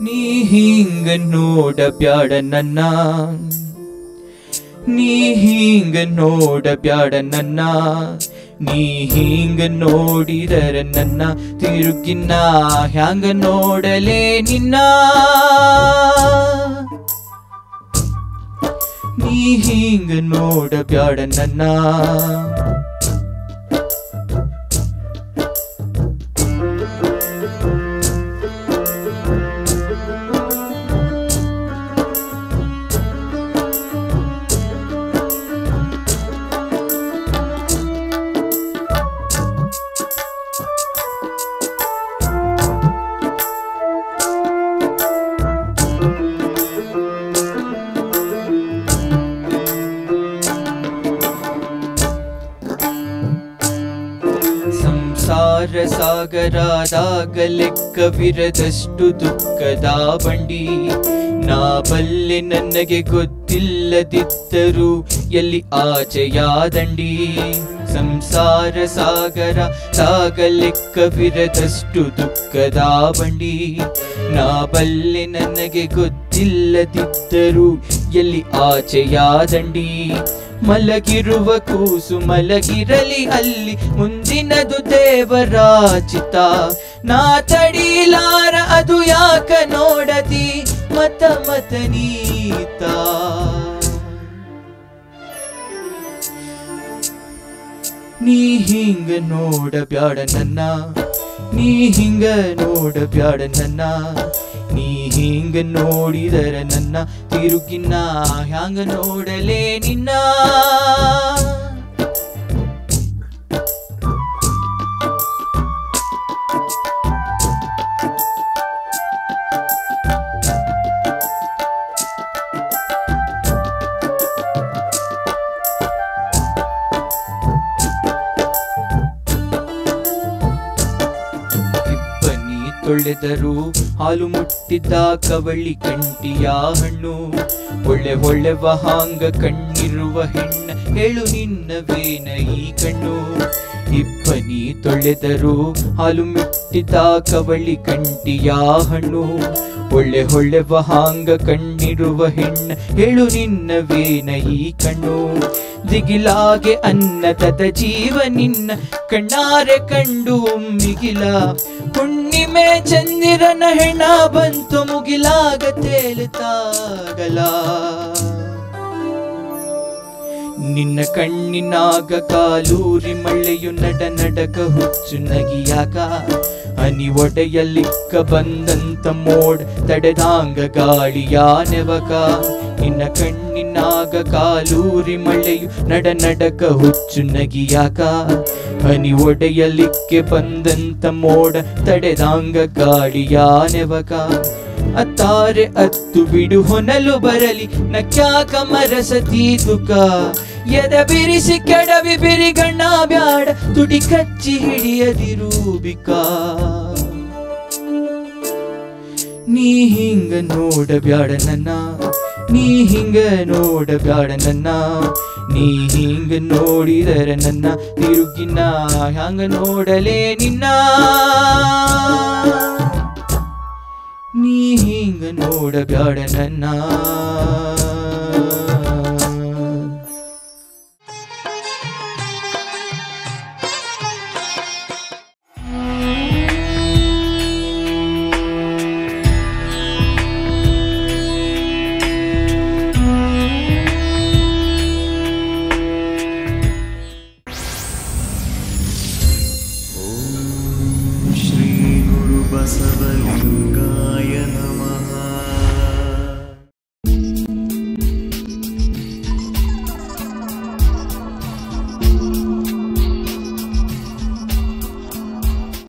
ನೀ ಹಿಂಗ ನೋಡ ಬ್ಯಾಡ ನನ್ನ ನೀ ಹಿಂಗ ನೋಡ ಬ್ಯಾಡ ನನ್ನ ನೀ ಹಿಂಗ ನೋಡಿದರ ನನ್ನ ತಿರುಗಿನ ಹ್ಯಾಂಗ ನೋಡಲೇ ನಿನ್ನ ನೀ ಹಿಂಗ ನೋಡ ಬ್ಯಾಡ ನನ್ನ ಸಂಸಾರ ಸಾಗರದಾಗ ಲೆಕ್ಕವಿರದಷ್ಟು ದುಃಖದ ಬಂಡಿ ನಾ ಬಲ್ಲೆ ನನಗೆ ಗೊತ್ತಿಲ್ಲದಿದ್ದರೂ ಎಲ್ಲಿ ಆಚೆಯ ದಂಡಿ ಸಂಸಾರ ಸಾಗರ ಸಾಗ ಲೆಕ್ಕವಿರದಷ್ಟು ದುಃಖದ ಬಂಡಿ ನಾ ಬಲ್ಲೆ ನನಗೆ ಗೊತ್ತಿಲ್ಲದಿದ್ದರೂ ಎಲ್ಲಿ ಆಚೆಯ ದಂಡಿ ಮಲಗಿರುವ ಕೂಸು ಮಲಗಿರಲಿ ಅಲ್ಲಿ ಮುಂದಿನದು ದೇವರಾಚಿತ ನಾ ತಡೀಲಾರ ಅದು ಯಾಕ ನೋಡದಿ ಮತ ಮತ ನೀತ ನೀ ಹಿಂಗ ನೋಡ ಬ್ಯಾಡ ನನ್ನ ನೀ ಹಿಂಗ ನೋಡ ಬ್ಯಾಡ ನನ್ನ ನೀ ಹಿಂಗ ನೋಡಿದರ ನನ್ನ ತಿರುಗಿನ ಹ್ಯಾಂಗ ನೋಡಲೇ ನಿನ್ನ ಇಬ್ಬನಿ ತೊಳೆದರು ಹಾಲು ಮುಟ್ಟಿದ್ದ ಕವಳಿ ಕಂಟಿಯ ಹಣ್ಣು ಒಳ್ಳೆ ಒಳ್ಳೆ ವಹಾಂಗ ಕಣ್ಣಿರುವ ಹೆಣ್ಣ ಹೇಳು ನಿನ್ನವೇನ ಈ ಕಣ್ಣು ಇಬ್ಬನಿ ತೊಳೆದರು ಹಾಲು ಮುಟ್ಟಿದ್ದ ಕವಳಿ ಕಂಟಿಯ ಹಣ್ಣು ಒಳ್ಳೆ ಒಳ್ಳೆ ವಹಾಂಗ ಕಣ್ಣಿರುವ ಹೆಣ್ಣ ಹೇಳು ನಿನ್ನವೇನ ಈ ಕಣ್ಣು ದಿಗಿಲಾಗೆ ಅನ್ನತದ ಜೀವ ನಿನ್ನ ಕಣ್ಣಾರೆ ಕಂಡು ಒಮ್ಮಿಗಿಲ ಹುಣ್ಣಿಮೆ ಚಂದಿರನ ಹೆಣ ಬಂತು ಮುಗಿಲಾಗ ತೇಲುತ್ತಾಗಲ ನಿನ್ನ ಕಣ್ಣಿನಾಗ ಕಾಲೂರಿ ಮಳೆಯು ನಡ ನಡಕ ಹುಚ್ಚು ನಗಿಯಾಗ ಹನಿ ಒಡೆಯಲಿಕ್ಕ ಬಂದಂತ ಮೋಡ್ ತಡೆದಾಂಗ ಗಾಳಿಯ ನೆವಕ ನಿನ್ನ ಕಣ್ಣಿನಾಗ ಕಾಲೂರಿ ಮಳೆಯು ನಡ ನಡಕ ಹುಚ್ಚು ನಗಿಯಾಕ ಹನಿ ಒಡೆಯಲಿಕ್ಕೆ ಬಂದಂತ ಮೋಡ ತಡೆದಾಂಗ ಗಾಳಿಯ ನೆವಕ ಅತ್ತಾರೆ ಅತ್ತು ಬಿಡು ಹೊನಲು ಬರಲಿ ನಕ್ಯಾಕ ಮರಸತಿ ತುಕ ಎದ ಬಿರಿಸಿ ಕೆಡವಿ ಬಿರಿಗಣ್ಣ ಬ್ಯಾಡ ತುಟಿ ಕಚ್ಚಿ ಹಿಡಿಯದಿರು ಬಿಕಾ ನೀ ಹಿಂಗ ನೋಡ ಬ್ಯಾಡ ನನ್ನ ನೀ ಹಿಂಗ ನೋಡ ಬ್ಯಾಡ ನನ್ನ ನೀ ಹಿಂಗ ನೋಡಿದರ ನನ್ನ ತಿರುಗಿನ ಹ್ಯಾಂಗ ನೋಡಲೇ ನಿನ್ನ ನೀ ಹಿಂಗ ನೋಡ ಬ್ಯಾಡ ನನ್ನ ಶ್ರೀ ಗುರು ಬಸವಲಿಂಗ